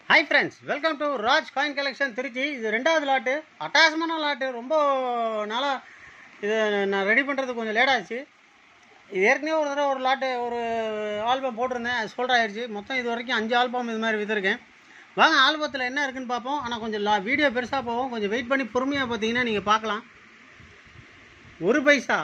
hi friends welcome to Raj coin collection Trichy இது ரெண்டாவது lot அட்டாசமான lot ரொம்ப நாளாக இதை நான் ரெடி பண்ணுறது கொஞ்சம் லேட் ஆச்சு இது ஏற்கனவே ஒரு தடவை ஒரு லாட்டு ஒரு ஆல்பம் போட்டிருந்தேன் அது சோல்டர் ஆயிடுச்சு மொத்தம் இது வரைக்கும் அஞ்சு ஆல்பம் இது மாதிரி விற்றுருக்கேன் வாங்க ஆல்பத்தில் என்ன இருக்குன்னு பார்ப்போம் ஆனால் கொஞ்சம் லா வீடியோ பெருசாக போவோம் கொஞ்சம் வெயிட் பண்ணி பொறுமையாக பார்த்தீங்கன்னா நீங்கள் பார்க்கலாம் ஒரு பைசா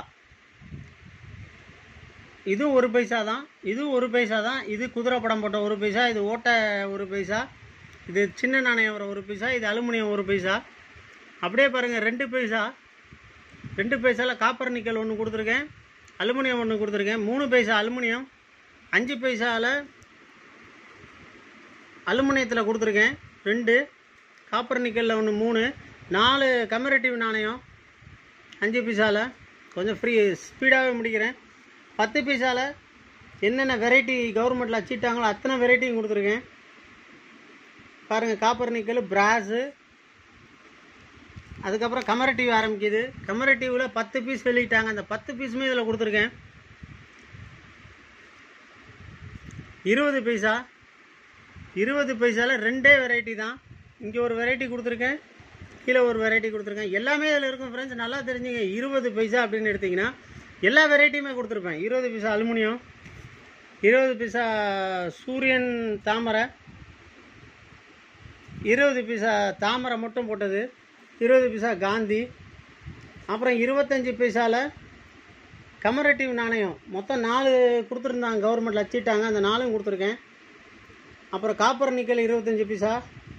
இதுவும் ஒரு பைசா தான் இதுவும் ஒரு பைசா தான் இது குதிரை படம் போட்ட ஒரு பைசா இது ஓட்டை ஒரு பைசா இது சின்ன நாணயம் வர ஒரு பைசா இது அலுமினியம் ஒரு பைசா அப்படியே பாருங்கள் ரெண்டு பைசா ரெண்டு பைசாவில் காப்பர் நிக்கல் ஒன்று கொடுத்துருக்கேன் அலுமினியம் ஒன்று கொடுத்துருக்கேன் மூணு பைசா அலுமினியம் அஞ்சு பைசாவில் அலுமினியத்தில் கொடுத்துருக்கேன் ரெண்டு காப்பர் நிக்கலில் ஒன்று மூணு நாலு கமரேட்டிவ் நாணயம் அஞ்சு பைசாவில் கொஞ்சம் ஃப்ரீ ஸ்பீடாகவே முடிக்கிறேன் பத்து பைசாவில் என்னென்ன வெரைட்டி கவர்மெண்ட்டில் அச்சிட்டாங்களோ அத்தனை வெரைட்டியும் கொடுத்துருக்கேன் பாருங்கள் காப்பர் நிக்கல் பிராஸு அதுக்கப்புறம் கமரேட்டிவ் ஆரம்பிக்குது கமரேட்டிவில் பத்து பீஸ் வெளியிட்டாங்க அந்த பத்து பீஸுமே இதில் கொடுத்துருக்கேன் இருபது பைசா இருபது பைசாவில் ரெண்டே வெரைட்டி தான் இங்கே ஒரு வெரைட்டி கொடுத்துருக்கேன் கீழே ஒரு வெரைட்டி கொடுத்துருக்கேன் எல்லாமே இதில் இருக்கும் ஃப்ரெண்ட்ஸ் நல்லா தெரிஞ்சுங்க இருபது பைசா அப்படின்னு எடுத்திங்கன்னா எல்லா வெரைட்டியுமே கொடுத்துருப்பேன் இருபது பைசா அலுமினியம் இருபது பைசா சூரியன் தாமரை இருபது பைசா தாமரை மட்டும் போட்டது இருபது பைசா காந்தி அப்புறம் இருபத்தஞ்சி பைசாவில் கமரேட்டிவ் நாணயம் மொத்தம் நாலு கொடுத்துருந்தாங்க கவர்மெண்ட்டில் வச்சிட்டாங்க அந்த நாலும் கொடுத்துருக்கேன் அப்புறம் காப்பர் நிக்கல் இருபத்தஞ்சி பைசா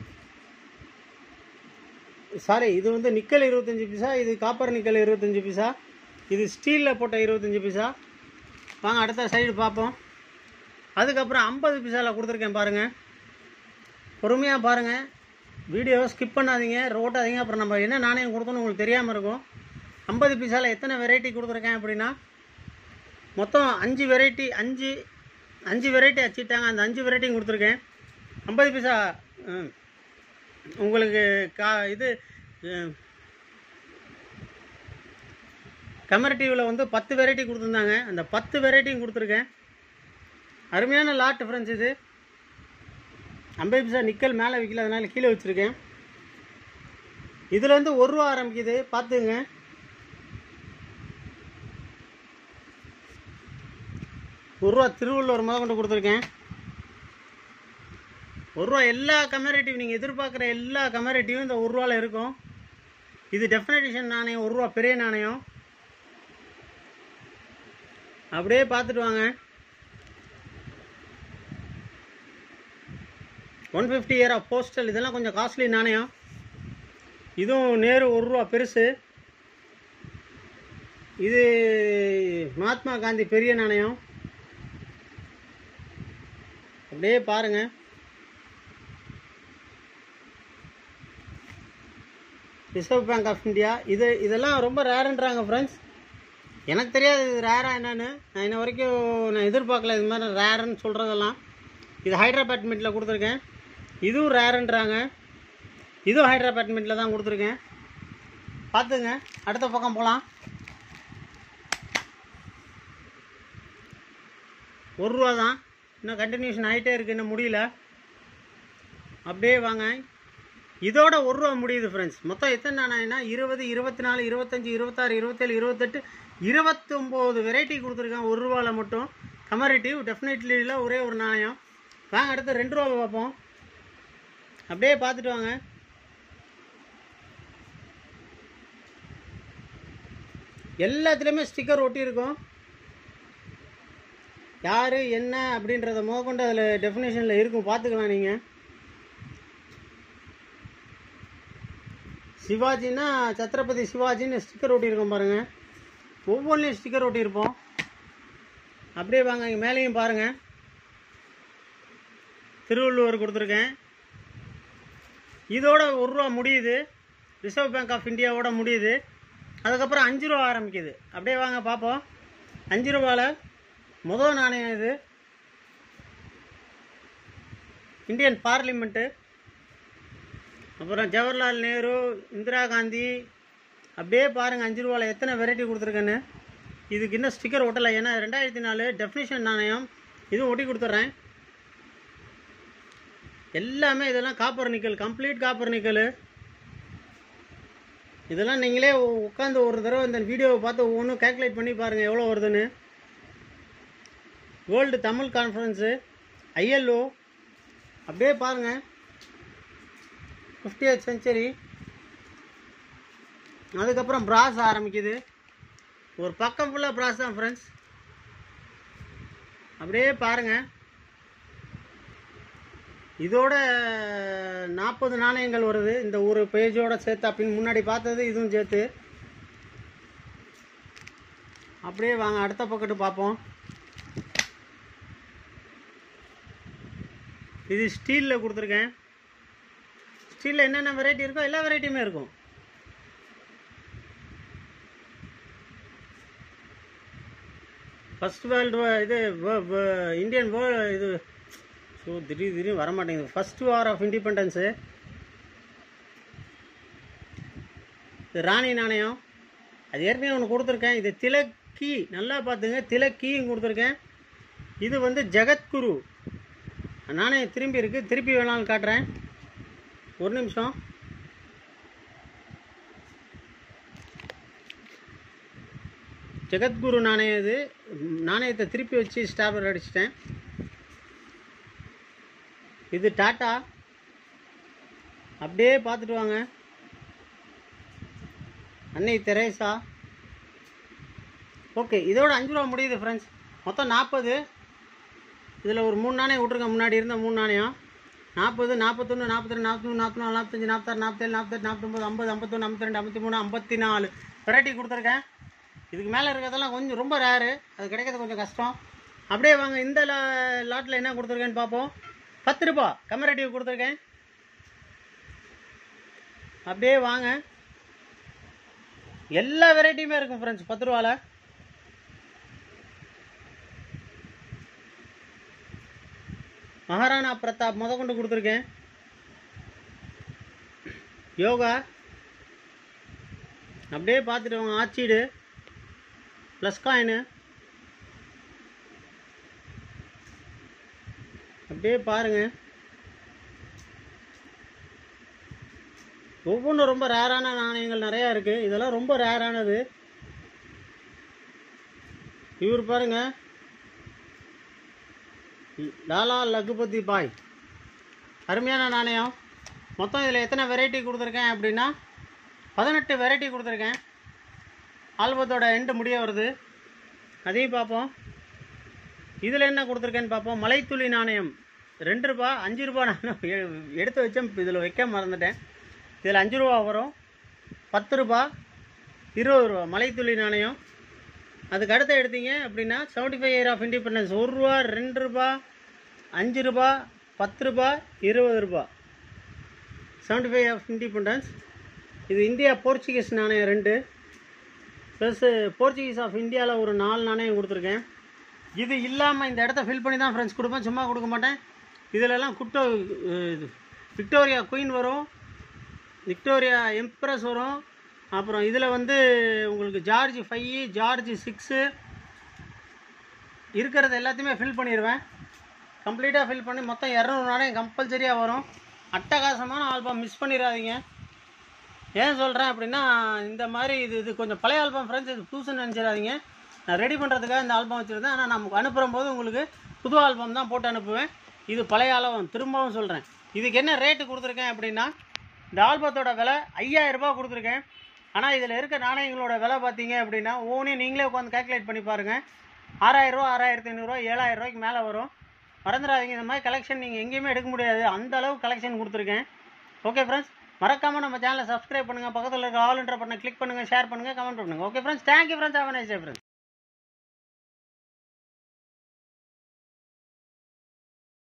சாரி இது வந்து நிக்கல் இருபத்தஞ்சி பைசா இது காப்பர் நிக்கல் இருபத்தஞ்சி பைசா இது ஸ்டீலில் போட்ட இருபத்தஞ்சி பைசா வாங்க அடுத்த சைடு பார்ப்போம் அதுக்கப்புறம் ஐம்பது பைசாவில் கொடுத்துருக்கேன் பாருங்கள் பொறுமையாக பாருங்கள் வீடியோவை ஸ்கிப் பண்ணாதீங்க ரோட்டாதீங்க அப்புறம் நம்ம என்ன நாணயம் கொடுத்தோன்னு உங்களுக்கு தெரியாமல் இருக்கும் ஐம்பது பைசாவில் எத்தனை வெரைட்டி கொடுத்துருக்கேன் அப்படின்னா மொத்தம் அஞ்சு வெரைட்டி அஞ்சு அஞ்சு வெரைட்டி வச்சுட்டாங்க அந்த அஞ்சு வெரைட்டியும் கொடுத்துருக்கேன் ஐம்பது பைசா ம், உங்களுக்கு கா இது கமரேட்டிவில் வந்து பத்து வெரைட்டி கொடுத்துருந்தாங்க அந்த பத்து வெரைட்டியும் கொடுத்துருக்கேன் அருமையான லாட் ஃப்ரெண்ட்ஸ் இது ஐம்பது பைசா நிக்கல் மேலே விற்கல அதனால கீழே வச்சுருக்கேன் இதுலேருந்து ஒரு ரூபா ஆரம்பிக்குது பார்த்துங்க ஒரு ரூபா திருவள்ளூர் முத கொண்டு கொடுத்துருக்கேன் ஒரு ரூபா எல்லா கமரேட்டிவ் நீங்கள் எதிர்பார்க்குற எல்லா கமரேட்டிவும் இந்த ஒரு ரூபாவில் இருக்கும் இது டெஃபினேஷன் நாணயம் ஒரு ரூபா பெரிய நாணயம் அப்படியே பார்த்துட்டு வாங்க one fifty year of postal இதெல்லாம் கொஞ்சம் காஸ்ட்லி நாணயம் இதுவும் நேரு ஒரு ரூபா பெருசு இது மகாத்மா காந்தி பெரிய நாணயம் அப்படியே பாருங்க ரிசர்வ் பேங்க் ஆஃப் இந்தியா இது இதெல்லாம் ரொம்ப ரேருன்றாங்க ஃப்ரெண்ட்ஸ் எனக்கு தெரியாது இது ரேராக என்னன்னு நான் இன்ன வரைக்கும் நான் எதிர்பார்க்கல இது மாதிரி ரேருன்னு சொல்கிறதெல்லாம் இது ஹைட்ராபாட் மின்ட்டில் கொடுத்துருக்கேன் இதுவும் ரேருன்றாங்க இதுவும் ஹைட்ராபாட் மின்ட்டில் தான் கொடுத்துருக்கேன் பார்த்துங்க அடுத்த பக்கம் போகலாம் ஒரு ரூபா தான் இன்னும் கண்டினியூஷன் ஆகிட்டே இருக்குது இன்னும் முடியல அப்படியே வாங்க இதோட ஒரு ரூபா முடியுது ஃப்ரெண்ட்ஸ் மொத்தம் எத்தனை நாணயம்னா இருபது இருபத்தி நாலு இருபத்தஞ்சி இருபத்தாறு இருபத்தேழு இருபத்தெட்டு இருபத்தொம்போது வெரைட்டி கொடுத்துருக்கேன் ஒரு ரூபாவில் மட்டும் கமரேட்டிவ் டெஃபினெட்லியில் ஒரே ஒரு நாணயம் வாங்க அடுத்து ரெண்டு ரூபா பார்ப்போம் அப்படியே பார்த்துட்டு வாங்க எல்லாத்துலேயுமே ஸ்டிக்கர் ஒட்டியிருக்கும் யார் என்ன அப்படின்றத முதற்கொண்டு அதில் டெஃபினேஷனில் இருக்கும் பார்த்துக்கலாம் நீங்கள் சிவாஜின்னா சத்ரபதி சிவாஜின்னு ஸ்டிக்கர் ஒட்டியிருக்கோம் பாருங்கள் ஒவ்வொன்றிலையும் ஸ்டிக்கர் ஒட்டியிருப்போம் அப்படியே வாங்க இங்கே மேலேயும் பாருங்கள் திருவள்ளுவர் கொடுத்துருக்கேன் இதோட ஒரு ரூபா முடியுது ரிசர்வ் பேங்க் ஆஃப் இந்தியாவோட முடியுது அதுக்கப்புறம் அஞ்சு ரூபா ஆரம்பிக்குது அப்படியே வாங்க பார்ப்போம் அஞ்சு ரூபாவில் முதல் நாணயம் இது இந்தியன் பார்லிமெண்ட்டு அப்புறம் ஜவஹர்லால் நேரு இந்திரா காந்தி அப்படியே பாருங்கள் அஞ்சு ரூபாவில் எத்தனை வெரைட்டி கொடுத்துருக்கேன்னு இதுக்கு இன்னும் ஸ்டிக்கர் ஒட்டலை ஏன்னா ரெண்டாயிரத்தி நாலு டெஃபினிஷன் நாணயம் இதுவும் ஒட்டி கொடுத்துட்றேன் எல்லாமே இதெல்லாம் copper nickel complete copper nickel இதெல்லாம் நீங்களே உட்காந்து ஒரு தடவை இந்த வீடியோவை பார்த்து ஒவ்வொன்றும் கால்குலேட் பண்ணி பாருங்கள் எவ்வளோ வருதுன்னு வேர்ல்டு தமிழ் கான்ஃபரன்ஸு ஐஎல்ஓ அப்படியே பாருங்கள் ஃபிஃப்டியத் செஞ்சுரி அதுக்கப்புறம் பிராஸ் ஆரம்பிக்குது ஒரு பக்கம் ஃபுல்லாக பிராஸ் தான் ஃப்ரெண்ட்ஸ் அப்படியே பாருங்கள் இதோட நாற்பது நாணயங்கள் வருது இந்த ஒரு பேஜோட சேர்த்து அப்படின்னு முன்னாடி பார்த்தது இதுவும் சேர்த்து அப்படியே வாங்க அடுத்த பக்கத்து பார்ப்போம் இது ஸ்டீலில் கொடுத்துருக்கேன் ஸ்டீலில் என்னென்ன வெரைட்டி இருக்கோ எல்லா வெரைட்டியுமே இருக்கும் ஃபர்ஸ்ட் வேர்ல்டு இது wo- wo- இந்தியன் வேர்ல்டு இது ஸோ திடீர் திடீர்னு வர மாட்டேங்குது ஃபர்ஸ்ட் வார் ஆஃப் இண்டிபெண்டன்ஸு இது ராணி நாணயம் அது ஏற்கனவே ஒன்று கொடுத்துருக்கேன் இது திலக்கி நல்லா பார்த்துங்க திலக்கியும் கொடுத்துருக்கேன் இது வந்து ஜெகத்குரு நாணயம் திரும்பி இருக்குது திருப்பி வேணாலும் காட்டுறேன் ஒரு நிமிஷம் ஜெகத்குரு நாணயம் இது நாணயத்தை திருப்பி வச்சு ஸ்டாப்லர் அடிச்சிட்டேன் இது டாட்டா அப்படியே பார்த்துட்டு வாங்க அன்னை தெரேசா ஓகே இதோட அஞ்சு ரூபா முடியுது ஃப்ரெண்ட்ஸ் மொத்தம் நாற்பது இதில் ஒரு மூணு நாணயம் விட்ருக்கேன் முன்னாடி இருந்த மூணு நாணயம் நாற்பது நாற்பத்தொன்று நாற்பத்தி நாற்பத்தி நாற்பத்தி நாலு நாற்பத்தஞ்சு நாற்பத்தாறு நாற்பத்தேழு நாற்பத்தெட்டு நாற்பத்தொம்பது ஐம்பது ஐம்பத்தொன்று ஐம்பத்தி ரெண்டு ஐம்பத்தி மூணு ஐம்பத்தி நாலு வெரைட்டி கொடுத்துருக்கேன் இதுக்கு மேலே இருக்கிறதெல்லாம் கொஞ்சம் ரொம்ப ரேரு அது கிடைக்கிறது கொஞ்சம் கஷ்டம் அப்படியே வாங்க இந்த லா லாட்டில் என்ன கொடுத்துருக்கேன்னு பார்ப்போம் பத்து ரூபா கமரேட்டிவ் கொடுத்துருக்கேன் அப்படியே வாங்க எல்லா வெரைட்டியுமே இருக்கும் ஃப்ரெண்ட்ஸ் பத்து ரூபால மகாராணா பிரதாப் முத கொண்டு கொடுத்துருக்கேன் யோகா அப்படியே பார்த்துட்டு வாங்க ஆச்சீடு ப்ளஸ் காயினு அப்படியே பாருங்க ஒவ்வொன்றும் ரொம்ப ரேரான நாணயங்கள் நிறையா இருக்குது இதெல்லாம் ரொம்ப ரேரானது இவர் பாருங்க லாலா லகுபதி பாய் அருமையான நாணயம் மொத்தம் இதில் எத்தனை வெரைட்டி கொடுத்துருக்கேன் அப்படின்னா பதினெட்டு வெரைட்டி கொடுத்துருக்கேன் ஆல்பத்தோட எண்டு முடிய வருது அதையும் பார்ப்போம் இதில் என்ன கொடுத்துருக்கேன்னு பார்ப்போம் மலைத்துளி நாணயம் ரெண்டு ரூபா அஞ்சு ரூபா நாணயம் எ- எடுத்து வச்சேன் இதில் வைக்க மறந்துட்டேன் இதில் அஞ்சு ரூபா வரும் பத்து ரூபா இருபது ரூபா மலைத்துளி நாணயம் அதுக்கு அடுத்து எடுத்தீங்க அப்படின்னா seventy five year of independence ஒரு ரூபா ரெண்டு ரூபா அஞ்சு ரூபா பத்து ரூபா இருபது ரூபா செவன்ட்டி ஃபைவ் ஆஃப் இண்டிபெண்டன்ஸ் இது இந்தியா போர்ச்சுகீஸ் நாணயம் ரெண்டு ப்ளஸ்ஸு போர்ச்சுகீஸ் ஆஃப் இந்தியாவில் ஒரு நாலு நாணயம் கொடுத்துருக்கேன் இது இல்லாமல் இந்த இடத்த ஃபில் பண்ணி தான் ஃப்ரெண்ட்ஸ் கொடுப்பேன் சும்மா கொடுக்க மாட்டேன் இதிலெல்லாம் குட்டோ இது விக்டோரியா குயின் வரும் விக்டோரியா எம்ப்ரஸ் வரும் அப்புறம் இதில் வந்து உங்களுக்கு ஜார்ஜ் ஃபைவ் ஜார்ஜ் சிக்ஸு இருக்கிறது எல்லாத்தையுமே ஃபில் பண்ணிடுவேன் கம்ப்ளீட்டாக ஃபில் பண்ணி மொத்தம் இரநூறு நாணயம் கம்பல்சரியாக வரும் அட்டகாசமான ஆல்பம் மிஸ் பண்ணிடாதீங்க ஏன் சொல்கிறேன் அப்படின்னா இந்த மாதிரி இது இது கொஞ்சம் பழைய ஆல்பம் ஃப்ரெண்ட்ஸ் இது புதுசுன்னு நினச்சிடாதீங்க நான் ரெடி பண்ணுறதுக்காக இந்த ஆல்பம் வச்சுருந்தேன் ஆனால் நமக்கு அனுப்புகிற போது உங்களுக்கு புது ஆல்பம் தான் போட்டு அனுப்புவேன் இது பழைய ஆல்பம் திரும்பவும் சொல்கிறேன் இதுக்கு என்ன ரேட்டு கொடுத்துருக்கேன் அப்படின்னா இந்த ஆல்பத்தோட விலை 5000 ரூபாய் கொடுத்துருக்கேன் ஆனால் இதில் இருக்க நாணயங்களோட விலை பார்த்தீங்க அப்படின்னா ஒவ்வொன்றையும் நீங்களே உட்காந்து கால்குலேட் பண்ணி பாருங்கள் ஆறாயிரரூவா ஆறாயிரத்தி ஐநூறுரூவா ஏழாயிரம் ரூபாய்க்கு மேலே வரும் மறந்துடாதீங்க இந்த மாதிரி கலெக்ஷன் நீங்கள் எங்கேயுமே எடுக்க முடியாது அந்த அளவு கலெக்ஷன் கொடுத்துருக்கேன் ஓகே ஃப்ரெண்ட்ஸ் மறக்காமல் நம்ம சேனலை சப்ஸ்கிரைப் பண்ணுங்கள் பக்கத்தில் இருக்க ஆல் என்ற பட்டனை கிளிக் பண்ணுங்கள் ஷேர் பண்ணுங்கள் கமெண்ட் பண்ணுங்கள் okay friends thank you friends have nice day friends